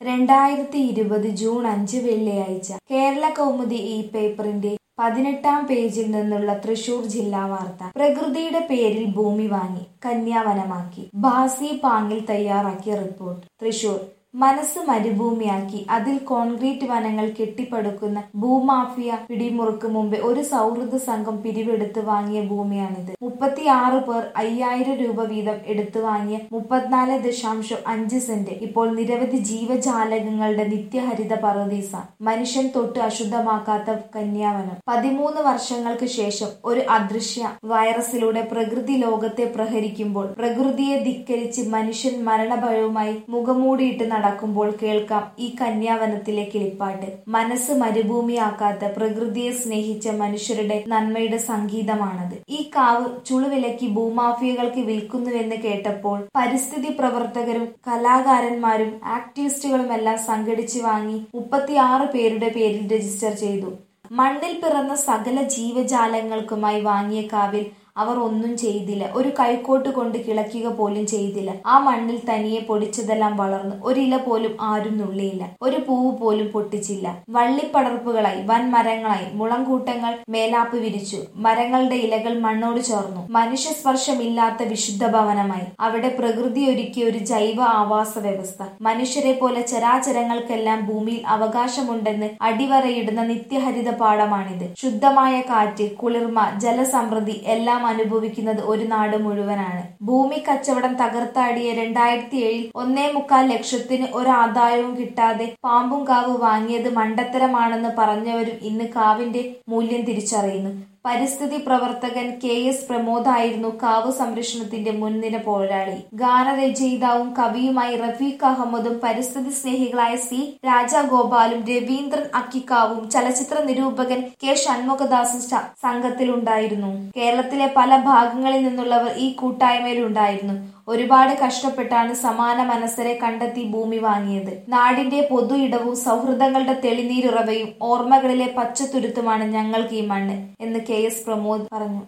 രണ്ടായിരത്തി ഇരുപത് ജൂൺ അഞ്ച് വെള്ളിയാഴ്ച കേരള കൗമുദി ഈ പേപ്പറിന്റെ പതിനെട്ടാം പേജിൽ നിന്നുള്ള തൃശൂർ ജില്ലാ വാർത്ത പ്രകൃതിയുടെ പേരിൽ ഭൂമി വാങ്ങി കന്യാവനമാക്കി ബാസി പാങ്ങിൽ തയ്യാറാക്കിയ റിപ്പോർട്ട് തൃശൂർ മനസ്സ് മരുഭൂമിയാക്കി അതിൽ കോൺക്രീറ്റ് വനങ്ങൾ കെട്ടിപ്പടുക്കുന്ന ഭൂമാഫിയ പിടിമുറുക്ക് മുമ്പേ ഒരു സൗഹൃദ സംഘം പിരിവെടുത്ത് വാങ്ങിയ ഭൂമിയാണിത് മുപ്പത്തിയാറ് പേർ അയ്യായിരം രൂപ വീതം എടുത്തു വാങ്ങിയ മുപ്പത്തിനാല് ദശാംശം അഞ്ച് സെന്റ് ഇപ്പോൾ നിരവധി ജീവജാലകങ്ങളുടെ നിത്യഹരിത പറദീസ മനുഷ്യൻ തൊട്ട് അശുദ്ധമാക്കാത്ത കന്യാവനം പതിമൂന്ന് വർഷങ്ങൾക്ക് ശേഷം ഒരു അദൃശ്യ വൈറസിലൂടെ പ്രകൃതി ലോകത്തെ പ്രഹരിക്കുമ്പോൾ പ്രകൃതിയെ ധിക്കരിച്ച് മനുഷ്യൻ മരണഭയവുമായി മുഖമൂടിയിട്ട് നടക്കുമ്പോൾ കേൾക്കാം ഈ കന്യാവനത്തിലെ കിളിപ്പാട്ട് മനസ്സ് മരുഭൂമിയാക്കാത്ത പ്രകൃതിയെ സ്നേഹിച്ച മനുഷ്യരുടെ നന്മയുടെ സംഗീതമാണത് ഈ കാവ് ചുളുവിലക്കി ഭൂമാഫിയകൾക്ക് വിൽക്കുന്നുവെന്ന് കേട്ടപ്പോൾ പരിസ്ഥിതി പ്രവർത്തകരും കലാകാരന്മാരും ആക്ടിവിസ്റ്റുകളുമെല്ലാം സംഘടിച്ചു വാങ്ങി മുപ്പത്തിയാറ് പേരുടെ പേരിൽ രജിസ്റ്റർ ചെയ്തു മണ്ണിൽ പിറന്ന സകല ജീവജാലങ്ങൾക്കുമായി വാങ്ങിയ കാവിൽ അവർ ഒന്നും ചെയ്തില്ല ഒരു കൈക്കോട്ട് കൊണ്ട് കിളക്കുക പോലും ചെയ്തില്ല ആ മണ്ണിൽ തനിയെ പൊടിച്ചതെല്ലാം വളർന്നു ഒരില പോലും ആരും നുള്ളിയില്ല ഒരു പൂവ് പോലും പൊട്ടിച്ചില്ല വള്ളിപ്പടർപ്പുകളായി വൻ മരങ്ങളായി മുളങ്കൂട്ടങ്ങൾ മേലാപ്പ് വിരിച്ചു മരങ്ങളുടെ ഇലകൾ മണ്ണോട് ചേർന്നു മനുഷ്യ സ്പർശമില്ലാത്ത വിശുദ്ധ ഭവനമായി അവിടെ പ്രകൃതി ഒരുക്കിയ ഒരു ജൈവ ആവാസ വ്യവസ്ഥ മനുഷ്യരെ പോലെ ചരാചരങ്ങൾക്കെല്ലാം ഭൂമിയിൽ അവകാശമുണ്ടെന്ന് അടിവരയിടുന്ന നിത്യഹരിത പാഠമാണിത് ശുദ്ധമായ കാറ്റ് കുളിർമ ജലസമൃദ്ധി എല്ലാം അനുഭവിക്കുന്നത് ഒരു നാട് മുഴുവനാണ് ഭൂമി കച്ചവടം തകർത്താടിയ രണ്ടായിരത്തി ഏഴിൽ ഒന്നേ മുക്കാൽ ലക്ഷത്തിന് ഒരാദായവും കിട്ടാതെ പാമ്പും കാവ് വാങ്ങിയത് മണ്ടത്തരമാണെന്ന് പറഞ്ഞവരും ഇന്ന് കാവിന്റെ മൂല്യം തിരിച്ചറിയുന്നു പരിസ്ഥിതി പ്രവർത്തകൻ കെ എസ് പ്രമോദായിരുന്നു കാവ് സംരക്ഷണത്തിന്റെ മുൻനിര പോരാളി ഗാനരചയിതാവും കവിയുമായി റഫീഖ് അഹമ്മദും പരിസ്ഥിതി സ്നേഹികളായ സി രാജഗോപാലും രവീന്ദ്രൻ അക്കിക്കാവും ചലച്ചിത്ര നിരൂപകൻ കെ ഷൺമുഖദാസും സംഘത്തിലുണ്ടായിരുന്നു കേരളത്തിലെ പല ഭാഗങ്ങളിൽ നിന്നുള്ളവർ ഈ കൂട്ടായ്മയിലുണ്ടായിരുന്നു ഒരുപാട് കഷ്ടപ്പെട്ടാണ് സമാന മനസ്സരെ കണ്ടെത്തി ഭൂമി വാങ്ങിയത് നാടിന്റെ പൊതു ഇടവും സൗഹൃദങ്ങളുടെ തെളിനീരുറവയും ഓർമ്മകളിലെ പച്ചത്തുരുത്തുമാണ് ഞങ്ങൾക്ക് ഈ മണ്ണ് എന്ന് കെ എസ് പ്രമോദ് പറഞ്ഞു